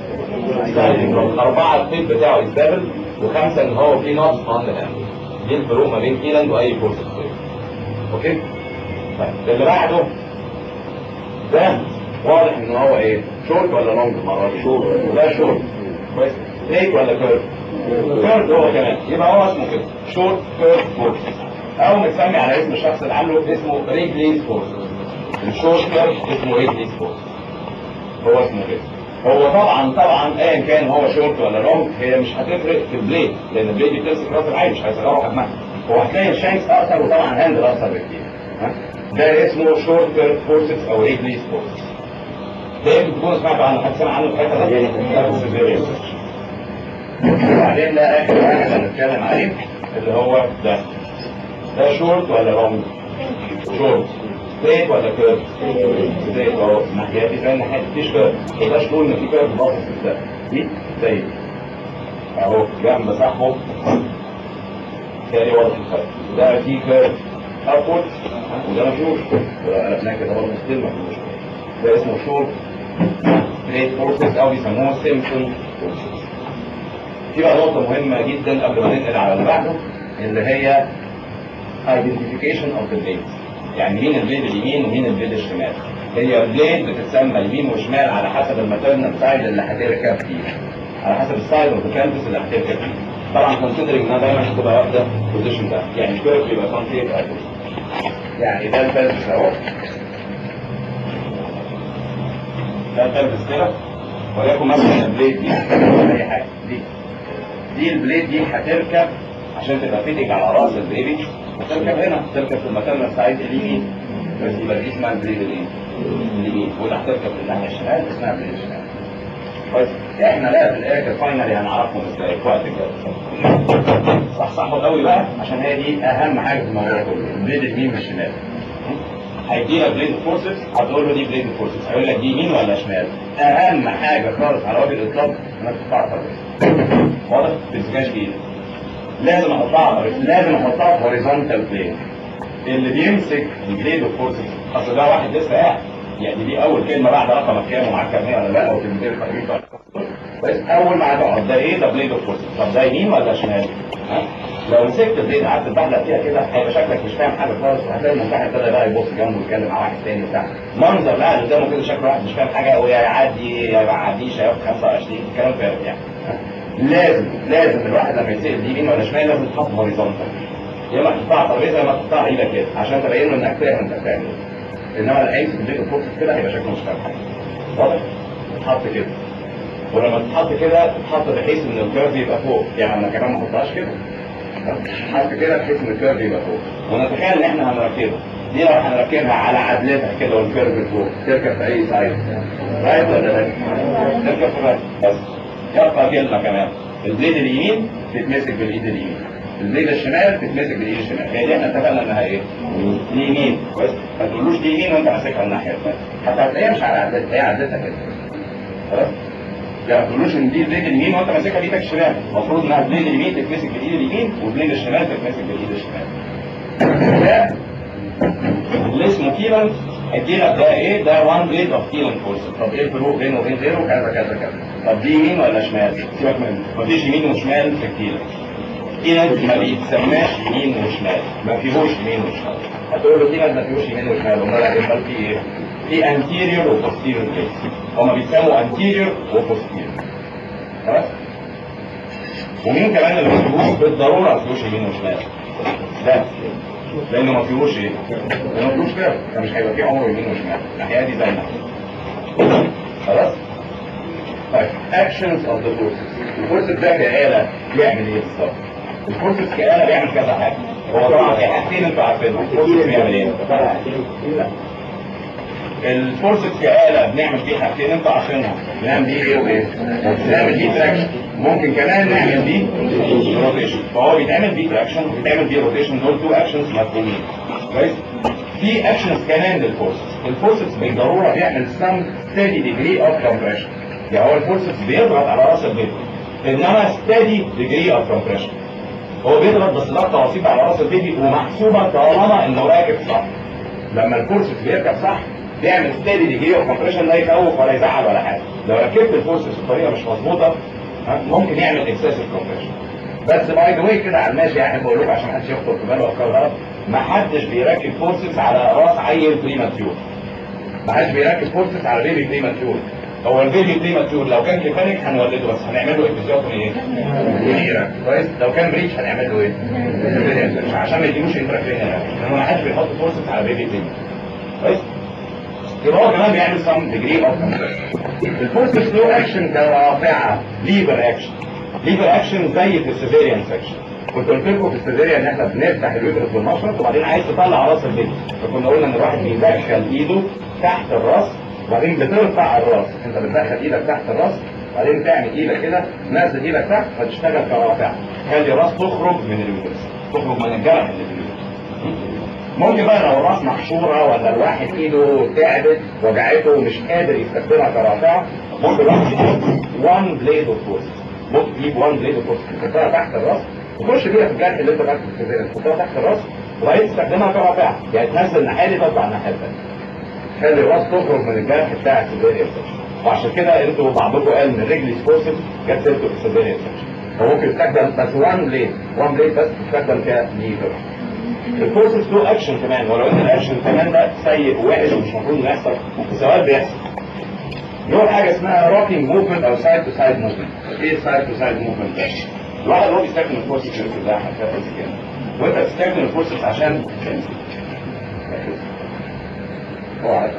أربعة الطيب بتاعه يستقبل وخمسة إن هو في نقص أون ذا دي الفروق ما بين كيلاند وأي فورس أوكي؟ طيب اللي بعده ده واضح إن هو إيه؟ شورت ولا لونج المرة دي؟ شورت ده شورت كويس؟ ستريت ولا كيرف؟ كيرف هو كمان يبقى هو اسمه كده شورت كيرف فورس أو متسمي على اسم الشخص اللي عامله اسمه ريجليز فورس الشورت كيرف اسمه ريجليز فورس هو اسمه كده هو طبعا طبعا ايا كان هو شورت ولا لونج هي مش هتفرق في البليد لان البليد دي بتمسك راس العين مش هيصغروا حجمها هو هتلاقي الشانكس اقصر وطبعا هاندل اقصر بكتير ها؟ ده اسمه شورت كيرف فورسز او ريجليز فورسز ده يمكن تكونوا سمعتوا عنه حد سمع عنه في الحته دي؟ ده سيزيريان وبعدين ده اخر حاجه هنتكلم عليه اللي هو ده ده شورت ولا لونج؟ شورت ستريت ولا كيرف؟ ستريت اهو ناحيتي زي ناحية مفيش كيرف ما تقدرش تقول ان في كيرف باصص في ده دي زي اهو جنب صاحبه تاني واضح الفرق ده في كيرف ابورد وده مفيهوش قلبناه كده برضه ستيل مفيهوش ده اسمه شورت ستريت فورسز او بيسموه سيمبسون فورسز في بقى نقطة مهمة جدا قبل ما ننقل على اللي بعده اللي هي identification of the blades يعني مين البليد اليمين ومين البليد الشمال هي البليد بتتسمى يمين وشمال على حسب الماتيرنال سايد اللي هتركب فيه على حسب السايد اوف ذا كانفاس اللي هتركب فيه طبعا كونسيدرنج انها دايما هتبقى واخده بوزيشن ده يعني الكيرف يبقى كونكيف يعني ده البلبس اهو ده البلبس كده وليكن مثلا البليد دي اي حاجه دي دي البليد دي هتركب عشان تبقى فيتنج على راس البيبي تركب هنا تركب في المكان السعيد اليمين بس يبقى دي اسمها البليد الايه؟ اليمين واللي هتركب في الناحيه الشمال اسمها البليد الشمال كويس احنا لا في الاخر فاينلي هنعرفهم ازاي في وقت كده صح صح قوي بقى عشان هي دي اهم حاجه في الموضوع كله البليد اليمين والشمال هيدينا بليد فورسز هتقول له دي بليد فورسز هيقول لك دي يمين ولا شمال اهم حاجه خالص على وجه الاطلاق انك تقطع الترابيزه واضح؟ ما تمسكهاش بايدك لازم احطها لازم احطها في هوريزونتال بلين اللي بيمسك الجريد اوف فورسز اصل ده واحد لسه قاعد يعني دي اول كلمه بعد رقمك كام ومعاك كام ولا لا او كلمتين خفيفه بس اول ما هتقعد ده ايه ده بليد اوف فورسز طب ده يمين ولا شمال؟ ها؟ لو مسكت البليد قعدت تبحلق فيها كده هيبقى شكلك مش فاهم حاجه خالص وهتلاقي الممتحن ابتدى بقى يبص جنبه ويتكلم مع واحد تاني وبتاع منظر لا قدامه كده شكل واحد مش فاهم حاجه ويا يعدي يا ما يعديش هياخد 25 كلام فارغ يعني لازم لازم الواحد لما يسال يمين ولا شمال لازم تحط هوريزونتال يا اما تحطها على الترابيزه يا اما تحطها ايدك كده عشان تبين له انك فاهم انت فاهم انما اللي هيمسك البيت الفورس كده هيبقى شكله مش فاهم حاجه واضح؟ تتحط كده ولما تتحط كده تتحط بحيث ان الكيرف يبقى فوق يعني انا كمان ما احطهاش كده تتحط كده بحيث ان الكيرف يبقى فوق ونتخيل ان احنا هنركبه دي لو هنركبها على عدلتها كده والكيرف فوق تركب في اي سايد رايت ولا لا؟ تركب في الرايت بس يبقى كلمه كمان البليد اليمين تتمسك بالايد اليمين البليد الشمال تتمسك بالايد الشمال هي دي احنا اتفقنا انها ايه؟ دي يمين كويس ما تقولوش دي يمين وانت ماسكها الناحيه الثانيه حتى هتلاقيها مش على عدلتها هي عدلتها كده خلاص؟ يعني ما تقولوش ان دي البليد اليمين وانت ماسكها بايدك الشمال المفروض انها البليد اليمين تتمسك بالايد اليمين والبليد الشمال تتمسك بالايد الشمال ده اللي اسمه كيلن الكيلن ده ايه ده وان بليد اوف كيلن فورس طب ايه الفروق بينه وبين غيره كذا كذا كذا طب دي يمين ولا شمال سيبك من مفيش يمين وشمال في الكيلن كيلن ما بيتسماش يمين وشمال ما فيهوش يمين وشمال هتقول له كيلن ما فيهوش يمين وشمال امال هيبقى في ايه في anterior و posterior blades هما بيتسموا anterior و posterior خلاص ومين كمان اللي ما فيهوش بالضروره ما فيهوش يمين وشمال ده لانه ما فيهوش ايه؟ لانه ما فيهوش كده فمش هيبقى فيه عمره يمين وشمال الناحيه دي زي ما خلاص؟ طيب اكشنز اوف ذا فورسز الفورسز ده كآلة بيعمل ايه بالظبط؟ الفورسز كآلة بيعمل كذا حاجة هو طبعا في حاجتين انتوا عارفينهم الفورسز بيعمل ايه؟ الفورسز كآلة بنعمل فيه حاجتين انتوا عارفينهم بنعمل بيه ايه وايه؟ بنعمل بيه تراكشن ممكن كمان نعمل بيه روتيشن فهو بيتعمل بيه تراكشن وبيتعمل بيه روتيشن دول تو اكشنز مفهومين كويس؟ في اكشنز كمان للفورسز الفورسز بالضروره بيعمل سم steady degree of compression يعني هو الفورسز بيضغط على راس البيض انما steady degree of compression هو بيضغط بس ضغطه بسيطه على راس البيبي ومحسوبه طالما انه راكب صح لما الفورسز بيركب صح بيعمل ستيدي ديجري اوف كومبريشن لا يخوف ولا يزعل ولا حاجه لو ركبت الفورسز بطريقه مش مظبوطه ها، ممكن يعمل اكسسيف كومبريشن بس باي ذا واي كده على الماشي يعني بقول لكم عشان محدش يخطر في باله افكار غلط ما حدش بيركب فورسز على راس عيل بريماتيور ما حدش بيركب فورسز على بيبي بريماتيور هو البيبي بريماتيور لو كان كيفانيك هنولده بس هنعمل له ابيزيوتومي ايه؟ كبيره كويس لو كان بريتش هنعمل له ايه؟ عشان ما يديلوش انتراكرينال لان ما حدش بيحط فورسز على بيبي بريماتيور كويس يبقى هو كمان بيعمل سم ديجري اوف الفورس سلو اكشن كرافعه ليفر اكشن ليفر اكشن زي في السيزيريان سكشن كنت قلت لكم في السيزيريان ان احنا بنفتح اليوترس بالمشرط وبعدين عايز تطلع راس البيبي فكنا قلنا ان الواحد بيدخل ايده تحت الراس وبعدين بترفع الراس انت بتدخل ايدك تحت الراس وبعدين تعمل ايدك كده نازل ايدك تحت فتشتغل كرافعه خلي الراس تخرج من اليوترس تخرج من الجرح اللي في اليوترس ممكن بقى لو الراس محشوره ولا الواحد ايده تعبت وجعته ومش قادر يستخدمها كرافعه ممكن الواحد يجيب 1 بليد اوف فورس ممكن تجيب 1 بليد اوف فورس تحطها تحت الراس وتخش بيها في الجرح اللي انت فاكره في السيزيريان تحطها تحت الراس وبعدين تستخدمها كرافعه يعني تنزل الناحيه دي تطلع الناحيه الثانيه خلي الراس تخرج من الجرح بتاع السيزيريان وعشان كده انتوا بعضكم قال ان الرجل سبورسل جت سيرته في السيزيريان فممكن تستخدم بس 1 بليد 1 بليد بس تستخدم كليفر الفورسز له اكشن كمان ولو ان الاكشن كمان ده سيء ووحش ومش المفروض انه يحصل بس سؤال بيحصل له حاجه اسمها روكينج موفمنت او سايد تو سايد موفمنت ايه سايد تو سايد موفمنت ده؟ الواحد هو بيستخدم الفورسز في ده حاجه كده وانت بتستخدم الفورسز عشان هو عارف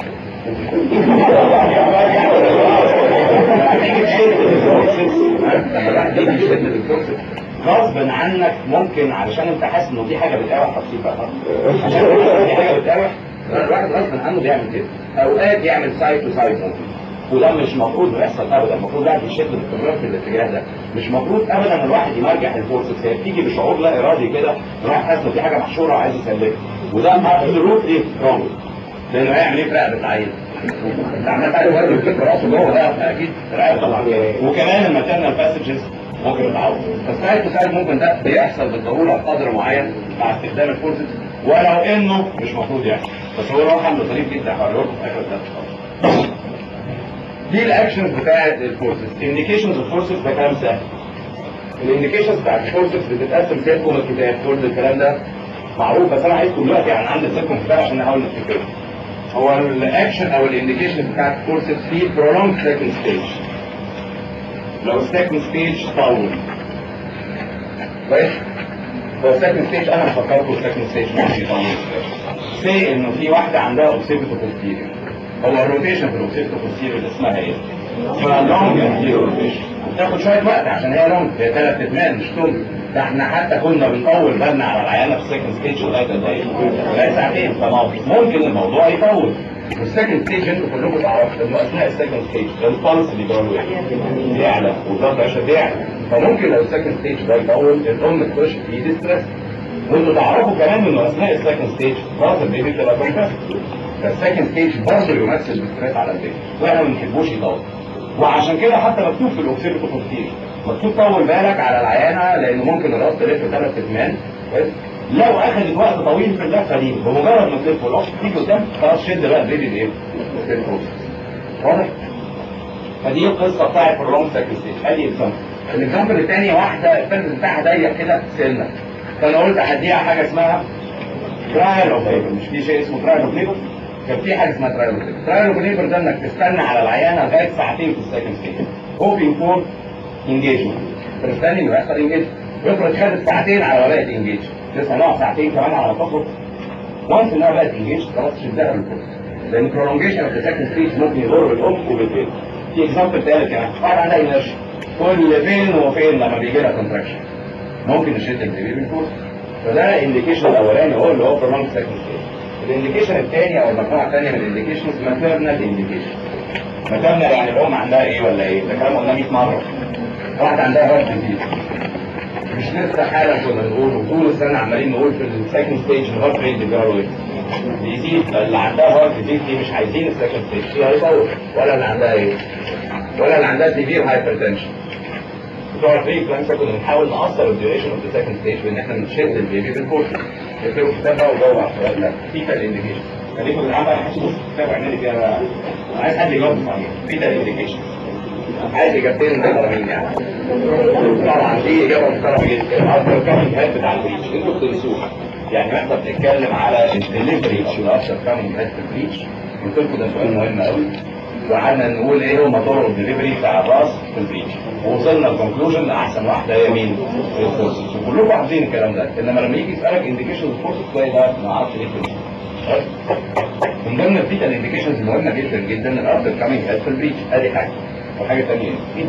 غصب عنك ممكن علشان انت حاسس انه دي حاجه بتقاوح تصيب بقى عشان دي حاجه بتقاوح الواحد غصب عنه بيعمل كده اوقات يعمل سايد تو سايد وده مش المفروض يحصل ابدا المفروض الواحد يشد باستمرار في الاتجاه ده مش المفروض ابدا الواحد يمرجح الفورسز هي بتيجي بشعور لا ارادي كده الواحد حاسس ان في حاجه محشوره وعايز يسلكها وده ابسولوتلي رونج لانه هيعمل ايه في رقبه العيل؟ انت عمال بقى تودي وتفك راسه جوه ده اكيد رقبه طبعا وكمان الماتيرنال باسجز ممكن يتعوض فالسايد تو سايد ممكن ده بيحصل بالضروره بقدر معين مع استخدام الفورسز ولو انه مش المفروض يحصل بس هو له حمل ظريف جدا هوريكم في اخر الدرس دي الاكشنز بتاعت الفورسز الانديكيشنز الفورسز ده كلام سهل الانديكيشنز بتاعت الفورسز بتتقسم سيركم الكتاب كل الكلام ده معروف بس انا عايزكم دلوقتي يعني عند السيركم كتاب عشان نحاول نفتكره هو الاكشن او الانديكيشن بتاعت الفورسز في prolonged second stage لو السكند ستيج طول كويس هو السكند ستيج انا فكرته السكند ستيج مش يطول سي انه في واحده عندها اوبسيفيتو بوستيريور هو الروتيشن في الاوبسيفيتو بوستيريور اسمها ايه؟ اسمها لونج انتيريور روتيشن بتاخد شويه وقت عشان هي لونج هي ثلاث اتمام مش طول ده احنا حتى كنا بنطول بالنا على العيانه في السكند ستيج لغايه قد ايه؟ لغايه ساعتين فممكن الموضوع يطول والسكند ستيج انتوا كلكم تعرفوا انه اثناء السكند ستيج البلس اللي جوه ايه؟ بيعلى والضغط عشان بيعلى فممكن لو السكند ستيج ده يطول الام تخش في ديستريس وانتوا تعرفوا كمان انه اثناء السكند ستيج راس البيبي بتبقى كومبرس فالسكند ستيج برضه يمثل ديستريس على البيبي واحنا ما بنحبوش يطول وعشان كده حتى مكتوب في الاوكسيبتو كتير مكتوب طول بالك على العيانه لانه ممكن الراس تلف ثلاث اتمان كويس لو اخذت وقت طويل في اللفه دي بمجرد ما تلف والقش تيجي قدام خلاص شد بقى البيبي بايه؟ بالبروسس واضح؟ فدي القصه بتاعت الرونج سايكل ستيج ادي اكزامبل الاكزامبل الثاني واحده الفرد بتاعها ضيق كده سنه فانا قلت هديها حاجه اسمها ترايل اوف ليبر مش في شيء اسمه ترايل اوف ليبر كان في حاجه اسمها ترايل اوف ليبر ترايل اوف ليبر ده انك تستنى على العيانه لغايه ساعتين في السكند ستيج هوبينج فور انجيجمنت تستني انه يحصل انجيجمنت افرض خدت ساعتين على ما بقت انجيج لسه نقعد ساعتين كمان على ما تخرج وانس انها بقت انجيج خلاص شدها بالفرصه لان prolongation اوف ذا سكند ستيج ممكن يضر بالام وبالبيبي في اكزامبل تالت كمان واحد عندها انرشيا كل فين وفين لما بيجي لها كونتراكشن ممكن نشد البيبي بالفرصه فده الانديكيشن الاولاني هو اللي هو prolonged second stage الانديكيشن الثاني او المجموعه الثانيه من الانديكيشنز maternal indication maternal يعني الام عندها ايه ولا ايه ده كلام قلناه 100 مره واحده عندها هارت ديزيز مش لسه حالا كنا بنقول طول السنه عمالين نقول في السكند ستيج الهارت ريت بيجرى ايه بيزيد اللي عندها هارت ديزيز دي مش عايزين السكند ستيج فيها يطول ولا اللي عندها ايه ولا اللي عندها سيفير هايبرتنشن بتوع الفري كلانسا كنا بنحاول نقصر الديوريشن اوف ذا سكند ستيج بان احنا نشد البيبي بالفورس يكتبوا كتاب بقى وجاوب على السؤال ده فيتال انديكيشن خليكم بنلعب بقى نحس كتاب اعملي فيها بقى عايز حد يجاوب صحيح فيتال انديكيشن عايز اجابتين محترمين يعني طبعا دي اجابه محترمه جدا الافتر كامينج هيد بتاع البريتش انتوا بتنسوها يعني احنا بنتكلم على الدليفري اوف الافتر كامينج هيد في البريتش قلت لكم ده سؤال مهم قوي وقعدنا نقول ايه هما طرق الدليفري بتاع الراس في البريتش ووصلنا لكونكلوجن احسن واحده هي مين؟ الفورسز وكلكم حافظين الكلام ده انما لما يجي يسالك انديكيشن الفورسز تلاقي ده ما اعرفش ليه كده من ضمن الفيتال انديكيشنز المهمه جدا جدا الافتر كامينج هيد في البريتش ادي حاجه وحاجه ثانيه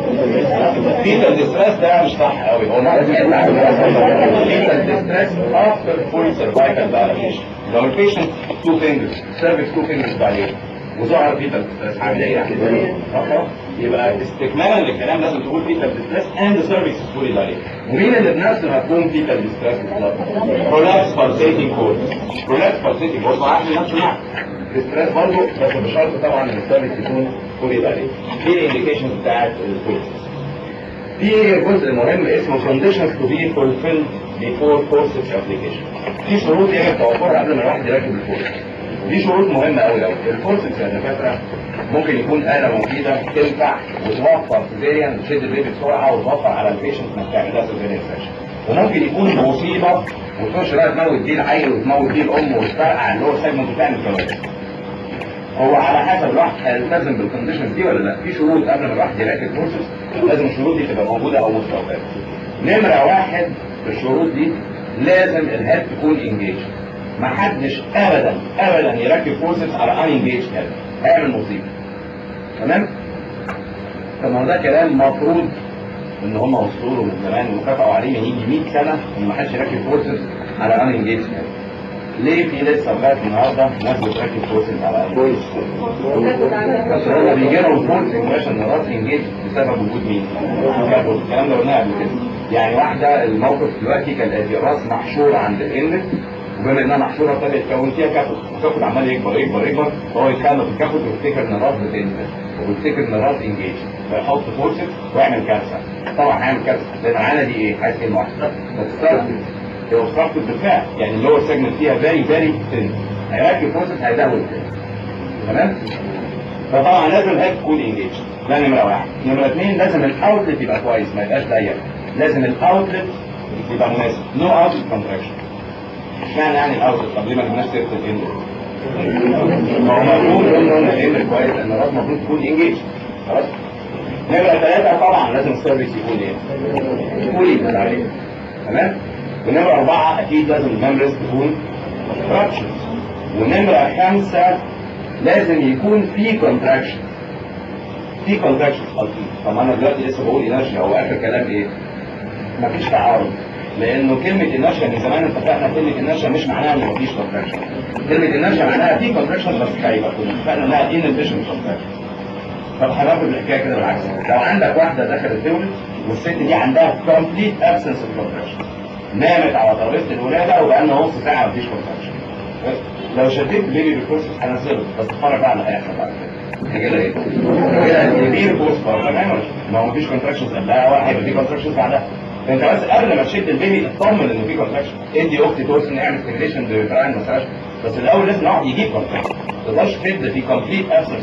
فيتال ديستريس ده مش صح قوي هو لازم يطلع فيتال ديستريس افتر فول سيرفايكال فاليديشن لو البيشنت تو فينجرز سيرفيس تو فينجرز بعدين وظهر فيتال ديستريس عامل ايه يعني؟ يبقى استكمالا للكلام لازم تقول فيتال ديستريس اند سيرفيس فولي دايليت ومين اللي بنفسه هتكون فيتال ديستريس برولابس بالسيتنج كود برولابس بالسيتنج كود عارف نفسه يعني ديستريس برضه بس بشرط طبعا ان السيرفيس يكون فولي دايليت دي الانديكيشن بتاعت الفورسز في جزء مهم اسمه conditions to be fulfilled before forceps application في شروط يجب توفرها قبل ما الواحد يركب الفورس دي شروط مهمة قوي قوي الفورسبس يا دكاترة ممكن يكون آلة مفيدة تنفع وتوفر سيزيريان وتشد البيبي بسرعة وتوفر على البيشنت انك تعملها سيزيريان سيشن وممكن يكون مصيبة وتخش بقى تموت دي العيل وتموت دي الأم وتفرقع اللي هو سيجمنت وتعمل كوارث هو على حسب الواحد هيلتزم بالكونديشنز دي ولا لا في شروط قبل ما الواحد يركب فورسبس لازم الشروط دي تبقى موجودة أو مستوفاة نمرة واحد في الشروط دي لازم الهيد تكون انجيج ما حدش ابدا ابدا يركب فورسز على ان انجيج هيد هيعمل مصيبه تمام طب ما هو ده كلام مفروض ان هم وصلوا له من زمان وكافئوا عليه من يجي 100 سنه ان ما حدش يركب فورسز على ان انجيج هيد ليه في لسه لغايه النهارده ناس بتركب فورسز على ان بس هو بيجي لهم فورسز عشان الراس انجيج بسبب وجود مين؟ الكلام ده قلناه قبل كده يعني واحدة الموقف دلوقتي كان ادي راس محشورة عند الانلت وبما انها محشورة ابتدت تكون فيها كافوت الكافوت عمال يكبر يكبر يكبر فهو يتكلم في الكافوت ويفتكر ان الراس بتنزل ويفتكر ان الراس انجيج فيحط فورسز ويعمل كارثة طبعا هيعمل كارثة لان العانة دي ايه؟ عايز كلمة واحدة بس هي وصلت الدفاع يعني اللور سيجمنت فيها فيري فيري ثين هيركب فورسز هيدهول تمام؟ فطبعا لازم الهيد تكون انجيج ده نمرة واحد نمرة اثنين لازم الاوتلت يبقى كويس ما يبقاش ضيق لازم الاوتلت يبقى مناسب نو اوتلت كونتراكشن اشمعنى يعني الاوتلت طب ليه ما جبناش سيره الاندر هو المفروض انه الاندر كويس لان الراس المفروض تكون انجيج خلاص نمرة ثلاثة طبعا لازم السيرفيس يكون ايه؟ يكون يبقى عليه تمام؟ ونمرة أربعة أكيد لازم الممبرز تكون structures ونمرة خمسة لازم يكون في كونتراكشن في كونتراكشن طب انا دلوقتي لسه بقول انرجي هو اخر كلام ايه؟ مفيش تعارض لانه كلمه انرشيا من زمان اتفقنا كلمه انرشيا مش معناها ان مفيش كونتراكشن كلمه انرشيا معناها في كونتراكشن بس خايبه كنا اتفقنا انها انفيشن كونتراكشن طب هناخد الحكايه كده بالعكس لو عندك واحده دخلت تولد والست دي عندها كومبليت ابسنس اوف كونتراكشن نامت على ترابيزه الولاده وبقالنا نص ساعه مفيش كونتراكشن لو شديت البيبي بالكورس هنزله بس اتفرج بقى على اللي هيحصل بعد كده كده ايه؟ كده كبير كورس برضه ما هو مفيش كونتراكشنز قبلها ولا هيبقى في كونتراكشنز بعدها انت بس قبل ما تشد البيبي اطمن انه في كونتراكشن ادي اختي تورس نعمل ستيميليشن بفراين مساج بس الاول لازم نقعد يجيب كونتراكشن ما تقدرش تبدا في كومبليت ابسنس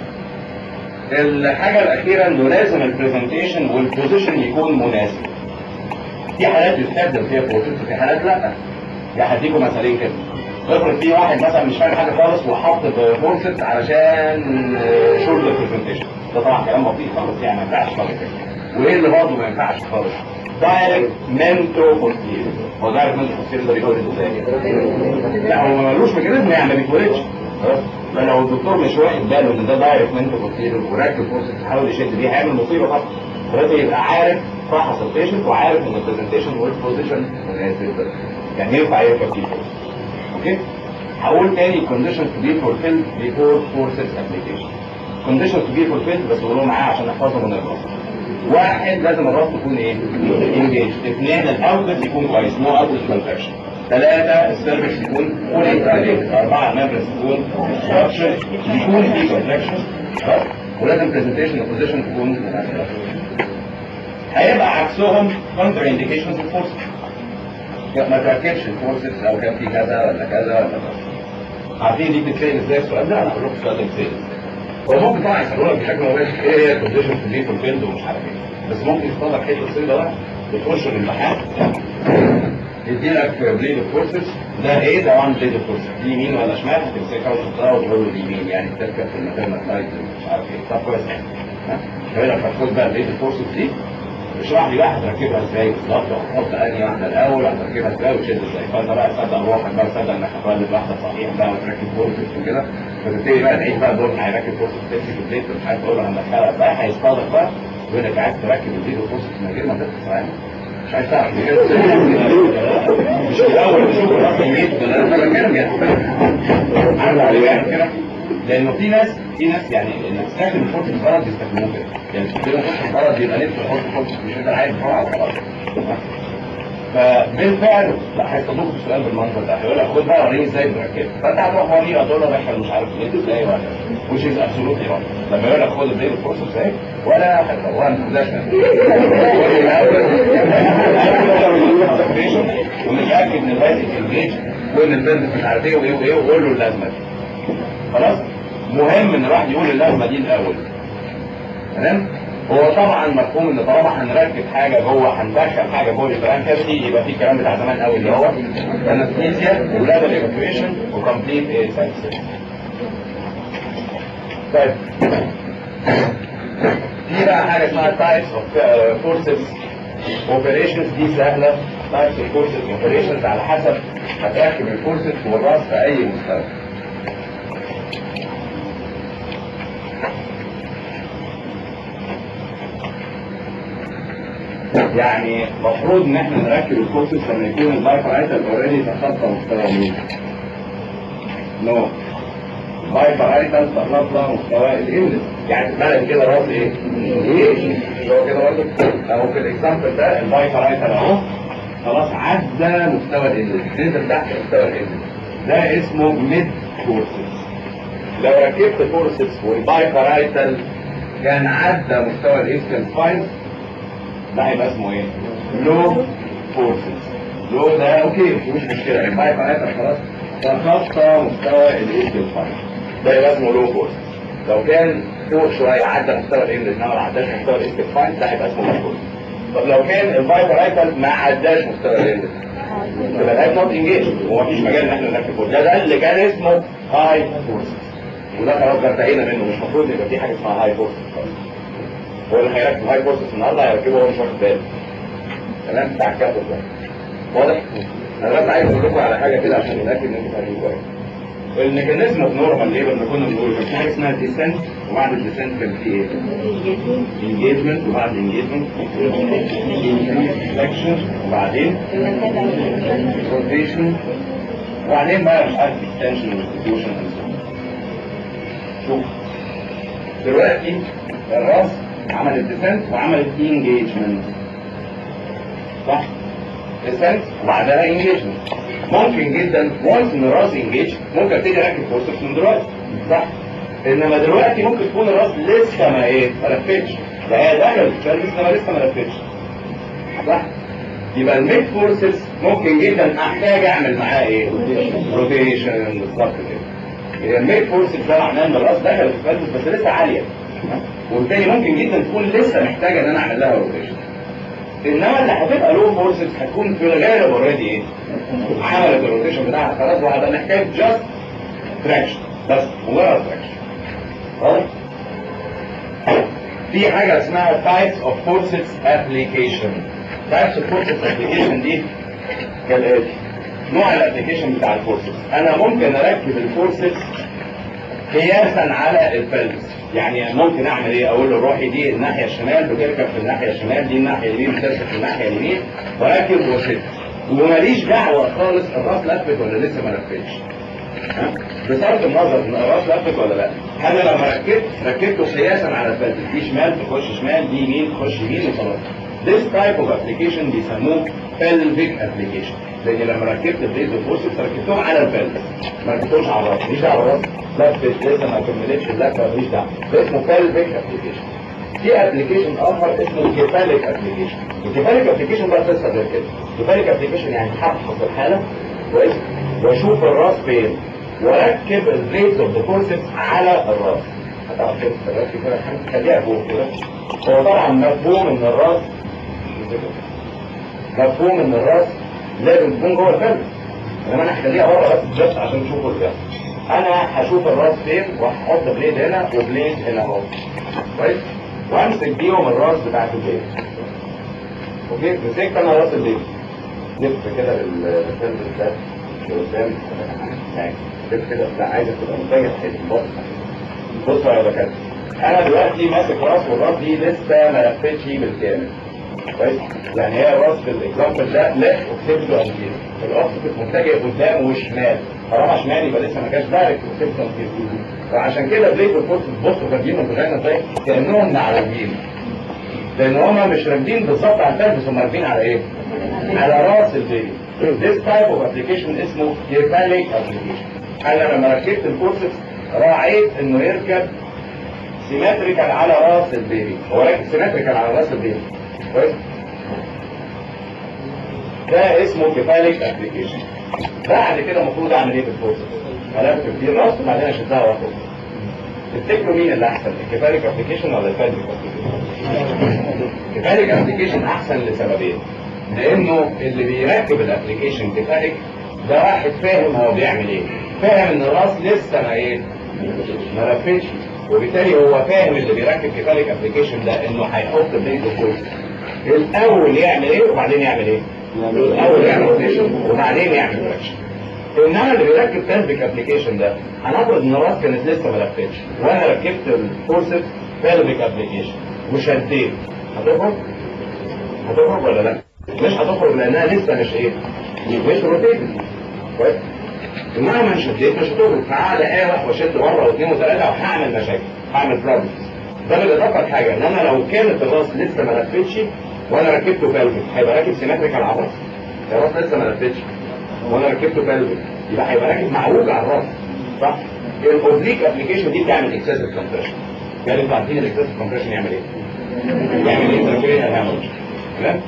الحاجه الاخيره انه لازم البرزنتيشن والبوزيشن يكون مناسب في حالات بتستخدم فيها بروسيس وفي حالات لا يا هديكم مثالين كده افرض في واحد مثلا مش فاهم حاجه خالص وحط فورسيت علشان شولدر برزنتيشن ده طبعا كلام بسيط خالص يعني ما ينفعش خالص كده وايه اللي برضه ما ينفعش خالص دايركت منتو بوستير هو دايركت منتو بوستير ده بيتولد ازاي؟ لا هو ملوش ميكانيزم يعني ما بيتولدش خلاص فلو الدكتور مش واخد باله ان ده دايركت منتو بوستير وركب فورسيت يحاول يشد بيه هيعمل مصيبه طبعا فلازم يبقى عارف فحص البيشنت وعارف ان البرزنتيشن والبوزيشن مناسب يعني ينفع يركب فيه فورس اوكي هقول تاني conditions to be fulfilled before forces application conditions to be fulfilled بس قولوا معايا عشان نحفظهم من الراس واحد لازم الراس تكون ايه؟ engaged اثنين الاوتلت يكون كويس no outlet contraction ثلاثة السيرفكس يكون fully dilated أربعة الممبرس تكون structure يكون في contraction ولازم presentation position تكون مناسبة هيبقى عكسهم contra indications of forces ما تركبش الفورسز لو كان في كذا ولا كذا ولا كذا عارفين دي بتتسال ازاي السؤال ده انا هقول لكم السؤال ده بتتسال ازاي هو ممكن طبعا يسالونا بشكل مباشر ايه هي الكونديشن في دي فولفيلد ومش عارف ايه بس ممكن يختار لك حته صيده بقى بتخش الامتحان يدي لك بليد فورسز ده ايه ده وان بليد فورسز دي يمين ولا شمال هتمسكها وتحطها وتقول له دي يمين يعني تركب في المكان سلايد مش عارف ايه طب كويس يعني يقول لك هتاخد بقى بليد فورسز دي اشرح لي بقى هتركبها ازاي بالظبط وهتحط انهي واحده الاول هتركبها ازاي وتشد ازاي فانت بقى تصدق روحك بقى تصدق انك هتولد واحده صحيح بقى وتركب فورسز وكده فتبتدي بقى تعيد بقى دور هيركب فورسز تمسك البيت مش عارف تقول له هندخلها بقى هيصطادك بقى يقول لك عايز تركب البيت وفورسز من غير ما تدخل يعني مش عايز تعرف مش الاول تشوف الرقم يميت ولا انا بتكلم يعني عامل عليه كده لانه في ناس في ناس يعني اللي بتستخدم الفورس الغلط بيستخدموه كده يعني بيستخدموا الفورس الغلط بيبقى نفسه يحط فورس مش انت عايز بسرعه وخلاص فبالفعل لا هيصدقوا في السؤال بالمنظر ده هيقول لك خد بقى وريني ازاي بتركبها فانت هتروح وريه هتقول له دخل مش عارف ايه ازاي ولا which is absolutely wrong لما يقول لك خد البيت الفورس ازاي ولا ولا ونتاكد ان البيت انجيج وان البنت مش عارف ايه وايه وايه وقول له اللازمه دي خلاص مهم ان الواحد يقول اللازمه دي الاول تمام هو طبعا مفهوم ان طالما هنركب حاجه جوه هندخل حاجه جوه البران كافيتي يبقى في كلام بتاع زمان قوي اللي هو انستيزيا ولابل ايفاكويشن وكومبليت ايه طيب في بقى حاجه اسمها تايبس اوف فورسز اوبريشنز دي سهله تايبس اوف فورسز اوبريشنز على حسب هتركب الفورسز والراس في اي مستوى يعني المفروض ان احنا نركب الكورسز لما يكون الفايبر ايتم اوريدي تخطى مستوى مين؟ نو الفايبر ايتم تخطى مستوى الانلت يعني بلد كده راس ايه؟ ايه؟ هو كده برضه اهو في الاكزامبل ده الفايبر ايتم اهو خلاص عدى مستوى الانلت نزل تحت مستوى الانلت ده اسمه ميد كورسز لو ركبت كورسز والفايبر ايتم كان عدى مستوى الايسكال سبايس ده هيبقى اسمه ايه؟ لو فورسز لو ده اوكي مش مشكله الفايف ايتم خلاص تخطى مستوى الايسكال فايف ده يبقى اسمه لو فورسز لو كان فوق شويه عدى مستوى الانجلش انما ما عداش مستوى الايسكال فايف ده هيبقى اسمه لو فورسز طب لو كان الفايف ايتم ما عداش مستوى الانجلش يبقى الايت نوت انجيج ومفيش مجال ان احنا نركب فورس ده ده اللي كان اسمه هاي فورسز وده خلاص ده انتهينا منه مش المفروض يبقى في حاجه اسمها هاي فورسز خالص هو اللي هيركب هاي فورسز النهارده هيركبه هو مش واخد باله تمام بتاع الكابل ده واضح؟ انا بس عايز اقول لكم على حاجه كده عشان نتاكد ان انتوا فاهمين كويس الميكانيزم اوف نورمال ليبر اللي كنا بنقول كان في حاجه اسمها ديسنت وبعد الديسنت كان في ايه؟ انجيجمنت وبعد الانجيجمنت فليكشن وبعدين روتيشن وبعدين بقى مش عارف اكستنشن وانستيتيوشن شوف دلوقتي الراس عملت ديسنت وعملت انجيجمنت صح؟ ديسنت وبعدها انجيجمنت ممكن جدا وانس ان الراس انجيج ممكن ابتدي اركب فورسكس من دلوقتي صح؟ انما دلوقتي ممكن تكون الراس لسه ما ايه؟ ما لفتش ده هي دخلت عشان لسه ما لسه ما لفتش صح؟ يبقى الميد فورسز ممكن جدا احتاج اعمل معاه ايه؟ روتيشن بالظبط كده هي الميد فورسز ده معناه ان الراس دخلت في الفلس بس لسه عاليه وبالتالي ممكن جدا تكون لسه محتاجه ان انا اعمل لها روتيشن انما اللي هتبقى لو فورسز هتكون في الغالب اوريدي ايه؟ عملت الروتيشن بتاعها خلاص وهبقى محتاج جاست تراكشن بس مجرد تراكشن واضح؟ في حاجه اسمها types of forces application types of forces application دي كالاتي نوع الابلكيشن بتاع الفورسز انا ممكن اركب الفورسز قياسا على الفلس يعني ممكن اعمل ايه اقول له روحي دي الناحيه الشمال بتركب في الناحيه الشمال دي الناحيه اليمين بتركب في الناحيه اليمين واركب واشد وماليش دعوه خالص الراس لفت ولا لسه ما لفتش ها؟ بصرف النظر ان الراس لفت ولا لا انا لما ركبت ركبته قياسا على الفلس دي شمال تخش شمال دي يمين تخش يمين وخلاص This type of application بيسموه pelvic application لان لما ركبت البيز والفورسكس ركبتهم على الفلس ما ركبتهمش على الراس ماليش دعوه الراس لفت لسه ما كملتش اللفه ماليش دعوه ده اسمه pelvic application في ابلكيشن اخر اسمه كيفاليك ابلكيشن الكيفاليك ابلكيشن بقى قصه غير كده كيفاليك ابلكيشن يعني هفحص الحاله كويس واشوف الراس فين واركب البليدز اوف ذا فورسكس على الراس هتعرف كده تركب كده خليها فوق كده هو طبعا مفهوم ان الراس مفهوم ان الراس لازم تكون جوه الفيلم انما انا هخليها بره بس جاست عشان تشوفوا اللي بيحصل انا هشوف الراس فين وهحط بليد هنا وبليد هنا اهو كويس وامسك بيهم الراس بتاعت البيت اوكي مسكت انا راس البيت لف كده للفيلم ده لقدام يعني لف كده لا عايزك تبقى متجه كده بص بصوا يا دكاتره انا دلوقتي ماسك راس والراس دي لسه ما لفتش بالكامل كويس يعني هي الراس في الاكزامبل ده لف وكتبت له انجيل الراس كانت متجهه قدام وشمال طالما شمال يبقى لسه ما كانش دايركت وكتبت انجيل فعشان كده بليك والفورس بصوا كاتبين وفاهمين ازاي كانهم معلمين لان هما مش راكبين بالظبط على الفرد بس هم راكبين على ايه؟ على راس البيبي This type of application اسمه cephalic application انا لما ركبت الفورسكس راعيت انه يركب سيمتريكال على راس البيبي هو راكب سيمتريكال على راس البيبي كويس ده اسمه كيفاليك ابلكيشن بعد كده المفروض اعمل ايه بالفورسكس الف دي الراس وبعدين اشدها واخد تفتكروا مين اللي احسن الكيفاليك ابلكيشن ولا الفاليك ابلكيشن الكيفاليك ابلكيشن احسن لسببين لانه اللي بيركب الابلكيشن كيفاليك ده واحد فاهم هو بيعمل ايه فاهم ان الراس لسه ما ايه ما لفتش وبالتالي هو فاهم اللي بيركب كيفاليك ابلكيشن ده انه هيحط بليد كويس الاول يعمل ايه وبعدين يعمل ايه الاول يعمل روتيشن وبعدين يعمل تراكشن انما اللي بيركب فالفيك ابلكيشن ده هنفرض ان الراس كانت لسه ما لفتش وانا ركبت الفورسكس فالفيك ابلكيشن وشديت هتخرج هتخرج ولا لا مش هتخرج لانها لسه مش ايه مش روتيتد كويس انما ما شديت مش هتخرج تعالى ايه واشد مره واثنين وثلاثه وهعمل مشاكل هعمل بروبلمز ده بالاضافه لحاجه انما لو كانت الراس لسه ما لفتش وانا ركبته فالفيك هيبقى راكب سيمتريكال على الراس الراس لسه ما لفتش وانا ركبته فالفيك يبقى هيبقى راكب معوج على الراس صح الاوبليك ابلكيشن دي بتعمل اكسسيف كومبريشن يعني انتوا عارفين الاكسسيف كومبريشن يعمل ايه يعمل ايه تركيبيه هامج تمام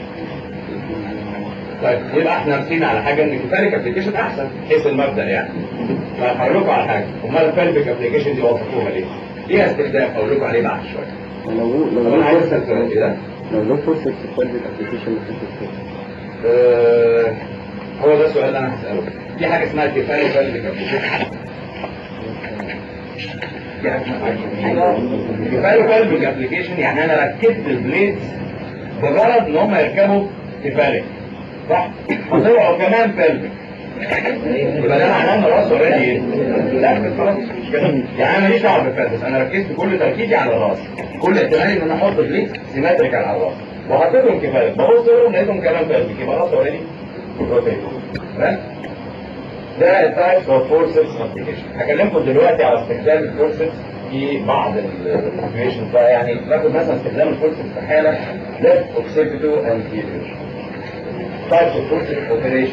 طيب يبقى احنا رسينا على حاجه ان الكفاليك ابلكيشن احسن حيث المبدا يعني فهقول لكم على حاجه امال الفالفيك ابلكيشن دي وصفوها ليه؟ ليها استخدام هقول لكم عليه بعد شويه لو طب لو انا عايز اسال سؤال كده لو له فرصة تستخدم الابلكيشن آه، هو ده السؤال اللي انا هساله في حاجه اسمها كفايه فالفيك ابلكيشن كفايه فالفيك ابلكيشن يعني انا ركبت البليدز بغرض ان هم يركبوا كفايه صح؟ وطلعوا كمان فالفيك يبقى ده معناه ان الراس اوريدي ايه؟ لا بس خلاص مش كده يعني انا ماليش دعوه بالفاتس انا ركزت كل تركيزي على الراس كل احتمالي ان انا احط بليك سيمتريكال على الراس وحطيتهم كفايه ببص لهم لقيتهم كمان فاتك يبقى الراس اوريدي تمام ده التايبس اوف فورسز ابلكيشن هكلمكم دلوقتي على استخدام الفورسز في بعض السيتويشن بقى يعني ناخد مثلا استخدام الفورسز في حاله ليفت اوكسيبيتو انتيريور تايبس اوف فورسز اوبريشن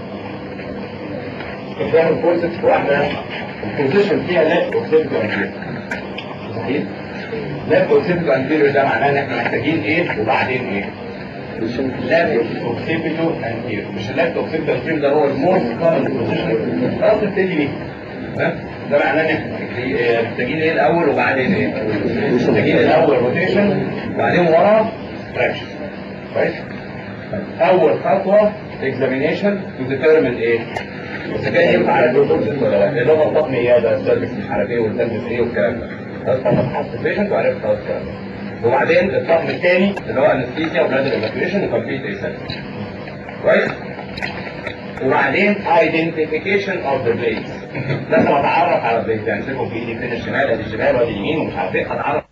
استخدام الفورسز في واحده البوزيشن فيها ليفت اوكسيبيتو انتيريور صحيح؟ ليفت اوكسيبيتو انتيريور ده معناه ان احنا محتاجين ايه وبعدين ايه؟ لابس اوكسيبيتو انتير مش اللابس اوكسيبيتو انتير ده هو الموست كومن بوزيشن خلاص تبتدي بيه تمام ده معناه ان احنا محتاجين ايه الاول وبعدين ايه محتاجين الاول روتيشن وبعدين ورا تراكشن كويس اول خطوه اكزامينيشن تو ديترمين ايه بس كان ينفع على الدكتور ولا لا اللي هو الطقم ايه ده السيرفكس مش عارف ايه والتنفس ايه والكلام ده خلاص طبعا حط البيشنت وعرفت خلاص الكلام ده وبعدين الطقم الثاني اللي هو انستيزيا وبلاد ايفاكيويشن وكمبليت ايسن كويس وبعدين ايدنتيفيكيشن اوف ذا بليدز لازم اتعرف على البليدز يعني سيبهم في ايدي فين الشمال ادي الشمال وادي اليمين ومش عارف ايه اتعرف